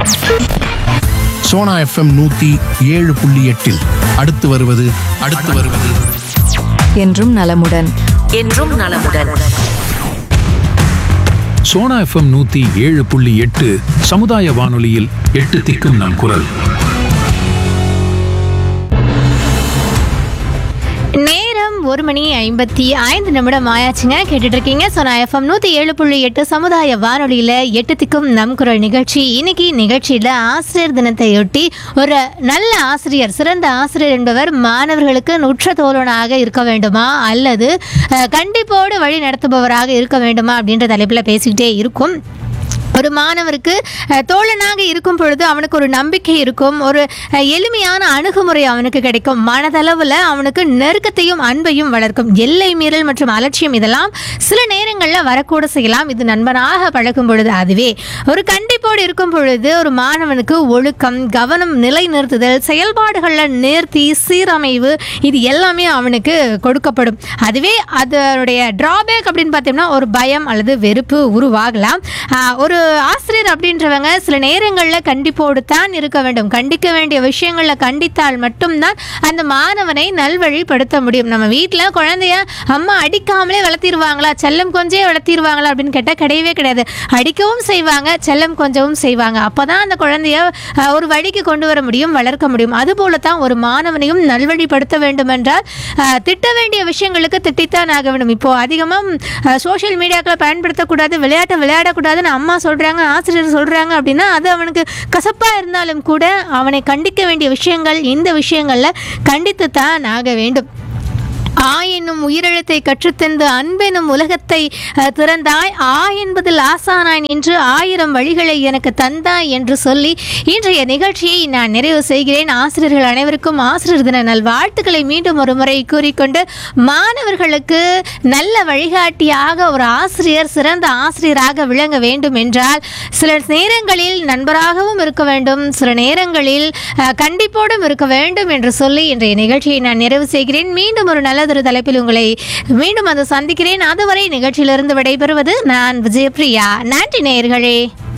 Sona FM நூத்தி ஏழு புள்ளி எட்டில் அடுத்து வருவது அடுத்து வருவது என்றும் நலமுடன் என்றும் நலமுடன் சோனா எஃப்எம் நூத்தி ஏழு புள்ளி எட்டு சமுதாய வானொலியில் எட்டு திக்கும் நம் குரல் நேரம் ஒரு மணி ஐம்பத்தி ஐந்து நிமிடம் ஆயாச்சுங்க கேட்டுட்டு இருக்கீங்க சொன்ன எஃப்எம் நூற்றி ஏழு புள்ளி எட்டு சமுதாய வானொலியில் எட்டு திக்கும் நம் குரல் நிகழ்ச்சி இன்னைக்கு நிகழ்ச்சியில் ஆசிரியர் தினத்தையொட்டி ஒரு நல்ல ஆசிரியர் சிறந்த ஆசிரியர் என்பவர் மாணவர்களுக்கு நுற்ற தோழனாக இருக்க வேண்டுமா அல்லது அஹ், கண்டிப்போடு வழி நடத்துபவராக இருக்க வேண்டுமா அப்படின்ற தலைப்பில் பேசிக்கிட்டே இருக்கும் ஒரு மாணவருக்கு அஹ், தோழனாக இருக்கும் பொழுது அவனுக்கு ஒரு நம்பிக்கை இருக்கும் ஒரு அஹ், எளிமையான அணுகுமுறை அவனுக்கு கிடைக்கும் மனதளவில் அவனுக்கு நெருக்கத்தையும் அன்பையும் வளர்க்கும் எல்லை மீறல் மற்றும் அலட்சியம் இதெல்லாம் சில நேரங்களில் வரக்கூட செய்யலாம் இது நண்பனாக பழகும் பொழுது அதுவே ஒரு கண்டிப்போடு இருக்கும் பொழுது ஒரு மாணவனுக்கு ஒழுக்கம் கவனம் நிலைநிறுத்துதல் செயல்பாடுகளில் நேர்த்தி சீரமைவு இது எல்லாமே அவனுக்கு கொடுக்கப்படும் அதுவே அதனுடைய டிராபேக் அப்படின்னு பார்த்தோம்னா ஒரு பயம் அல்லது வெறுப்பு உருவாகலாம் ஆஹ் ஒரு ஆசிரியர் அப்படின்றவங்க சில நேரங்களில் கண்டிப்போடு தான் இருக்க வேண்டும் கண்டிக்க வேண்டிய விஷயங்களில் கண்டித்தால் மட்டும்தான் அந்த மாணவனை நல்வழிப்படுத்த முடியும் நம்ம வீட்டில் குழந்தைய அம்மா அடிக்காமலே வளர்த்திருவாங்களா செல்லம் கொஞ்சே வளர்த்திருவாங்களா அப்படின்னு கேட்டால் கிடையவே கிடையாது அடிக்கவும் செய்வாங்க செல்லம் கொஞ்சவும் செய்வாங்க அப்போ தான் அந்த குழந்தைய ஆஹ், ஒரு வழிக்கு கொண்டு வர முடியும் வளர்க்க முடியும் அதுபோல தான் ஒரு மாணவனையும் நல்வழிப்படுத்த வேண்டுமென்றால் ஆஹ், திட்ட வேண்டிய விஷயங்களுக்கு திட்டித்தான் ஆக வேண்டும் இப்போ அதிகமாக சோஷியல் மீடியாக்களை பயன்படுத்தக்கூடாது விளையாட்டை விளையாடக்கூடாதுன்னு அம்மா சொல்கிறாங்க ஆசிரியர் சொல்கிறாங்க அப்படின்னா அது அவனுக்கு கசப்பாக இருந்தாலும் கூட அவனை கண்டிக்க வேண்டிய விஷயங்கள் இந்த விஷயங்களில் கண்டித்து தான் ஆக வேண்டும் ஆ என்னும் உயிரெழுத்தை கற்றுத்தந்து அன்பெனும் உலகத்தை அஹ், திறந்தாய் ஆ என்பதில் ஆசானாய் நின்று ஆயிரம் வழிகளை எனக்கு தந்தாய் என்று சொல்லி இன்றைய நிகழ்ச்சியை நான் நிறைவு செய்கிறேன் ஆசிரியர்கள் அனைவருக்கும் ஆசிரியர் தின நல்வாழ்த்துக்களை மீண்டும் ஒரு முறை கூறிக்கொண்டு மாணவர்களுக்கு நல்ல வழிகாட்டியாக ஒரு ஆசிரியர் சிறந்த ஆசிரியராக விளங்க வேண்டும் என்றால் சில நேரங்களில் நண்பராகவும் இருக்க வேண்டும் சில நேரங்களில் அஹ், கண்டிப்போடும் இருக்க வேண்டும் என்று சொல்லி இன்றைய நிகழ்ச்சியை நான் நிறைவு செய்கிறேன் மீண்டும் ஒரு நல்லதொரு தலைப்பில் உங்களை மீண்டும் வந்து சந்திக்கிறேன் அதுவரை நிகழ்ச்சியிலிருந்து விடைபெறுவது நான் விஜயபிரியா நன்றி நேயர்களே